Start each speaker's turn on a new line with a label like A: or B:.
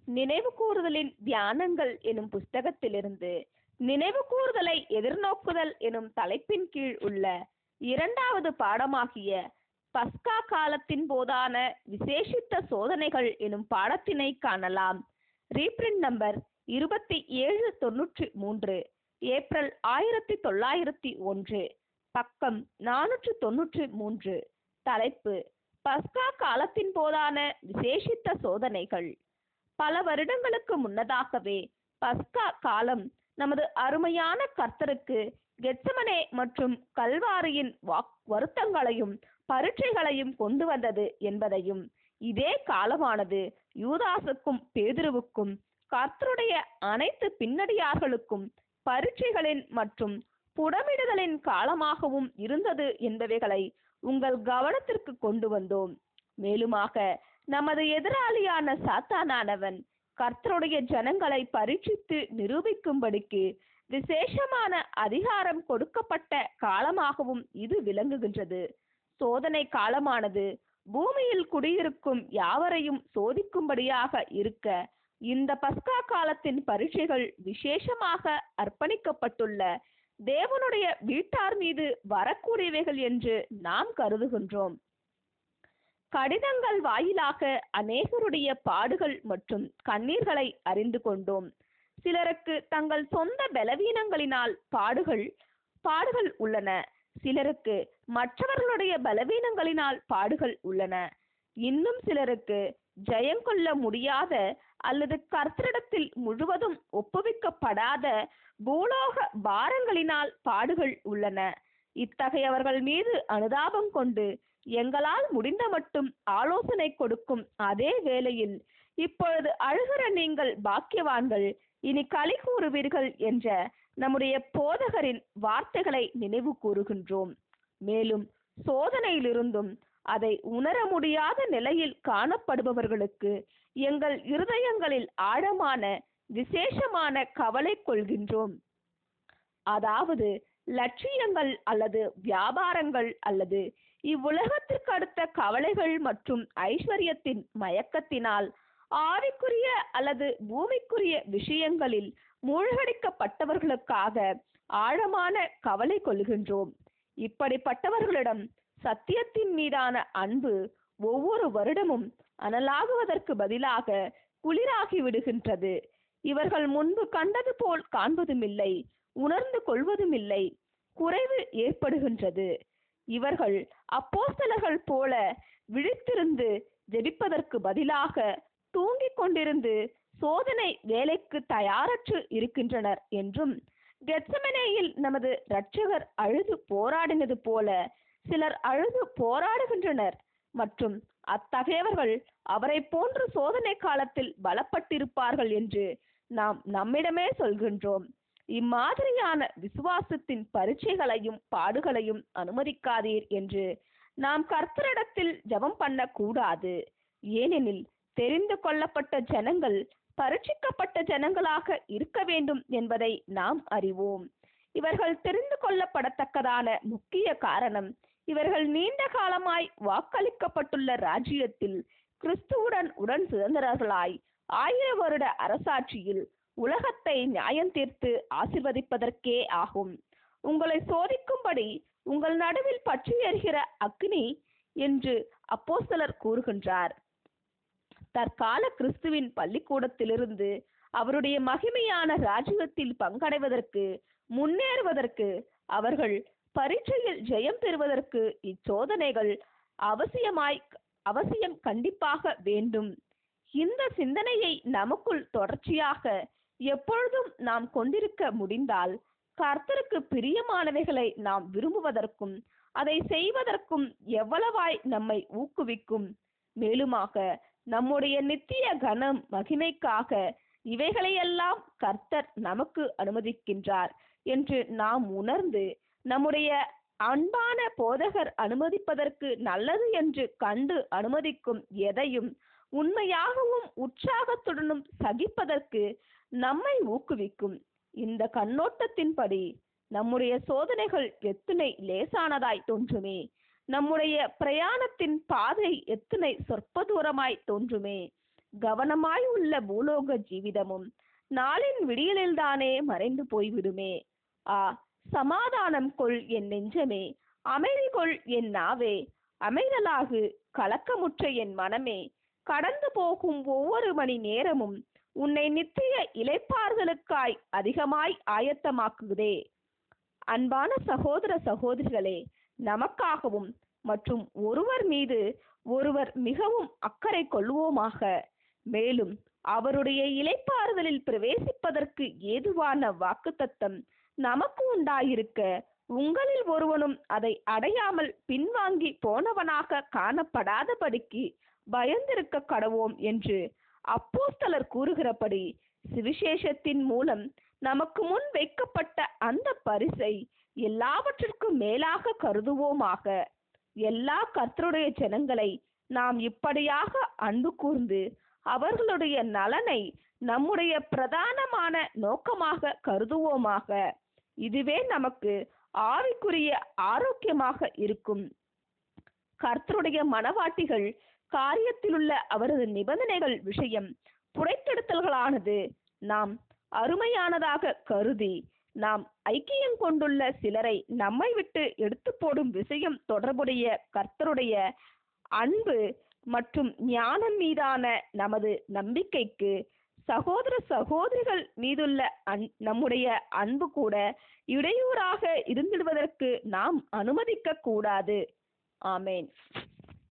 A: நினைவு கூறுதலின் தியானங்கள் எனும் புஸ்தகத்திலிருந்து நினைவு கூறுதலை எதிர்நோக்குதல் எனும் தலைப்பின் கீழ் உள்ள இரண்டாவது பாடமாகிய பஸ்கா காலத்தின் போதான விசேஷித்த சோதனைகள் எனும் பாடத்தினை காணலாம் ரீப்ரிண்ட் நம்பர் இருபத்தி ஏழு தொன்னூற்றி மூன்று ஏப்ரல் ஆயிரத்தி தொள்ளாயிரத்தி ஒன்று பக்கம் நானூற்று தொன்னூற்றி மூன்று தலைப்பு பஸ்கா காலத்தின் போதான விசேஷித்த சோதனைகள் பல வருடங்களுக்கு முன்னதாகவே பஸ்கா காலம் நமது அருமையான கர்த்தருக்கு கெட்சமனே மற்றும் கல்வாரியின் வாக் வருத்தங்களையும் பரீட்சைகளையும் கொண்டு வந்தது என்பதையும் இதே காலமானது யூதாசுக்கும் பேதுருவுக்கும் கர்த்தருடைய அனைத்து பின்னடியார்களுக்கும் பரீட்சைகளின் மற்றும் புடமிடுதலின் காலமாகவும் இருந்தது என்பவைகளை உங்கள் கவனத்திற்கு கொண்டு வந்தோம் மேலுமாக நமது எதிராளியான சாத்தானானவன் கர்த்தருடைய ஜனங்களை பரீட்சித்து நிரூபிக்கும்படிக்கு விசேஷமான அதிகாரம் கொடுக்கப்பட்ட காலமாகவும் இது விளங்குகின்றது சோதனை காலமானது பூமியில் குடியிருக்கும் யாவரையும் சோதிக்கும்படியாக இருக்க இந்த பஸ்கா காலத்தின் பரீட்சைகள் விசேஷமாக அர்ப்பணிக்கப்பட்டுள்ள தேவனுடைய வீட்டார் மீது வரக்கூடியவைகள் என்று நாம் கருதுகின்றோம் கடிதங்கள் வாயிலாக அநேகருடைய பாடுகள் மற்றும் கண்ணீர்களை அறிந்து கொண்டோம் சிலருக்கு தங்கள் சொந்த பலவீனங்களினால் பாடுகள் பாடுகள் உள்ளன சிலருக்கு மற்றவர்களுடைய பலவீனங்களினால் பாடுகள் உள்ளன இன்னும் சிலருக்கு ஜெயங்கொள்ள முடியாத அல்லது கர்த்தரிடத்தில் முழுவதும் ஒப்புவிக்கப்படாத பூலோக பாரங்களினால் பாடுகள் உள்ளன இத்தகையவர்கள் மீது அனுதாபம் கொண்டு எங்களால் முடிந்த மட்டும் ஆலோசனை கொடுக்கும் அதே வேளையில் இப்பொழுது அழுகிற நீங்கள் பாக்கியவான்கள் இனி களி கூறுவீர்கள் என்ற நம்முடைய போதகரின் வார்த்தைகளை நினைவு கூறுகின்றோம் மேலும் சோதனையிலிருந்தும் அதை உணர முடியாத நிலையில் காணப்படுபவர்களுக்கு எங்கள் இருதயங்களில் ஆழமான விசேஷமான கவலை கொள்கின்றோம் அதாவது லட்சியங்கள் அல்லது வியாபாரங்கள் அல்லது இவ்வுலகத்திற்கு அடுத்த கவலைகள் மற்றும் ஐஸ்வர்யத்தின் மயக்கத்தினால் ஆவிக்குரிய அல்லது பூமிக்குரிய விஷயங்களில் மூழ்கடிக்கப்பட்டவர்களுக்காக ஆழமான கவலை கொள்கின்றோம் இப்படிப்பட்டவர்களிடம் சத்தியத்தின் மீதான அன்பு ஒவ்வொரு வருடமும் அனலாகுவதற்கு பதிலாக குளிராகி விடுகின்றது இவர்கள் முன்பு கண்டது போல் காண்பதுமில்லை உணர்ந்து கொள்வதுமில்லை குறைவு ஏற்படுகின்றது இவர்கள் அப்போஸ்தலர்கள் போல விழித்திருந்து ஜெபிப்பதற்கு பதிலாக தூங்கிக் கொண்டிருந்து சோதனை வேலைக்கு தயாரற்று இருக்கின்றனர் என்றும் கெத்சமனேயில் நமது இரட்சகர் அழுது போராடினது போல சிலர் அழுது போராடுகின்றனர் மற்றும் அத்தகையவர்கள் அவரை போன்று சோதனை காலத்தில் பலப்பட்டிருப்பார்கள் என்று நாம் நம்மிடமே சொல்கின்றோம் இம்மாதிரியான விசுவாசத்தின் பரீட்சைகளையும் பாடுகளையும் அனுமதிக்காதீர் என்று நாம் கர்த்தரிடத்தில் ஜெபம் பண்ணக்கூடாது ஏனெனில் தெரிந்து கொள்ளப்பட்ட ஜனங்கள் பரீட்சிக்கப்பட்ட ஜனங்களாக இருக்க வேண்டும் என்பதை நாம் அறிவோம் இவர்கள் தெரிந்து கொள்ளப்படத்தக்கதான முக்கிய காரணம் இவர்கள் நீண்ட காலமாய் வாக்களிக்கப்பட்டுள்ள ராஜ்யத்தில் கிறிஸ்துவுடன் உடன் சுதந்திரர்களாய் ஆயிர வருட அரசாட்சியில் உலகத்தை நியாயம் தீர்த்து ஆசிர்வதிப்பதற்கே ஆகும் உங்களை சோதிக்கும்படி உங்கள் நடுவில் பற்றி எறிகிற அக்னி என்று அப்போஸ்தலர் கூறுகின்றார் தற்கால கிறிஸ்துவின் பள்ளிக்கூடத்திலிருந்து அவருடைய மகிமையான ராஜ்யத்தில் பங்கடைவதற்கு முன்னேறுவதற்கு அவர்கள் பரீட்சையில் ஜெயம் பெறுவதற்கு இச்சோதனைகள் அவசியமாய் அவசியம் கண்டிப்பாக வேண்டும் இந்த சிந்தனையை நமக்குள் தொடர்ச்சியாக எப்பொழுதும் நாம் கொண்டிருக்க முடிந்தால் கர்த்தருக்கு பிரியமானவைகளை நாம் விரும்புவதற்கும் அதை செய்வதற்கும் எவ்வளவாய் நம்மை ஊக்குவிக்கும் மேலுமாக நம்முடைய நித்திய கனம் மகிமைக்காக இவைகளையெல்லாம் கர்த்தர் நமக்கு அனுமதிக்கின்றார் என்று நாம் உணர்ந்து நம்முடைய அன்பான போதகர் அனுமதிப்பதற்கு நல்லது என்று கண்டு அனுமதிக்கும் எதையும் உண்மையாகவும் உற்சாகத்துடனும் சகிப்பதற்கு நம்மை ஊக்குவிக்கும் இந்த கண்ணோட்டத்தின்படி நம்முடைய சோதனைகள் எத்தனை லேசானதாய் தோன்றுமே நம்முடைய பிரயாணத்தின் பாதை எத்தனை சொற்ப தூரமாய் தோன்றுமே கவனமாய் உள்ள பூலோக ஜீவிதமும் நாளின் விடியலில்தானே மறைந்து போய்விடுமே ஆ சமாதானம் கொள் என் நெஞ்சமே அமைதி கொள் என் நாவே அமைதலாகு கலக்கமுற்ற என் மனமே கடந்து போகும் ஒவ்வொரு மணி நேரமும் உன்னை நித்திய இலைப்பாறுதலுக்காய் அதிகமாய் ஆயத்தமாக்குதே அன்பான சகோதர சகோதரிகளே நமக்காகவும் மற்றும் ஒருவர் மீது ஒருவர் மிகவும் அக்கறை கொள்வோமாக மேலும் அவருடைய இலைப்பாறுதலில் பிரவேசிப்பதற்கு ஏதுவான வாக்குத்தத்தம் நமக்கு உண்டாயிருக்க உங்களில் ஒருவனும் அதை அடையாமல் பின்வாங்கி போனவனாக காணப்படாதபடிக்கு பயந்திருக்க கடவோம் என்று அப்போஸ்தலர் கூறுகிறபடி சுவிசேஷத்தின் மூலம் நமக்கு முன் வைக்கப்பட்ட அந்த பரிசை எல்லாவற்றிற்கும் மேலாக கருதுவோமாக எல்லா கர்த்தருடைய ஜனங்களை நாம் இப்படியாக அன்பு கூர்ந்து அவர்களுடைய நலனை நம்முடைய பிரதானமான நோக்கமாக கருதுவோமாக இதுவே நமக்கு ஆவிக்குரிய ஆரோக்கியமாக இருக்கும் கர்த்தருடைய மனவாட்டிகள் காரியத்திலுள்ள அவரது நிபந்தனைகள் விஷயம் புடைத்தெடுத்தல்களானது நாம் அருமையானதாக கருதி நாம் ஐக்கியம் கொண்டுள்ள சிலரை நம்மை விட்டு எடுத்து போடும் விஷயம் தொடர்புடைய கர்த்தருடைய அன்பு மற்றும் ஞானம் மீதான நமது நம்பிக்கைக்கு சகோதர சகோதரிகள் மீதுள்ள அன் நம்முடைய அன்பு கூட இடையூறாக இருந்திடுவதற்கு நாம் அனுமதிக்க கூடாது ஆமேன்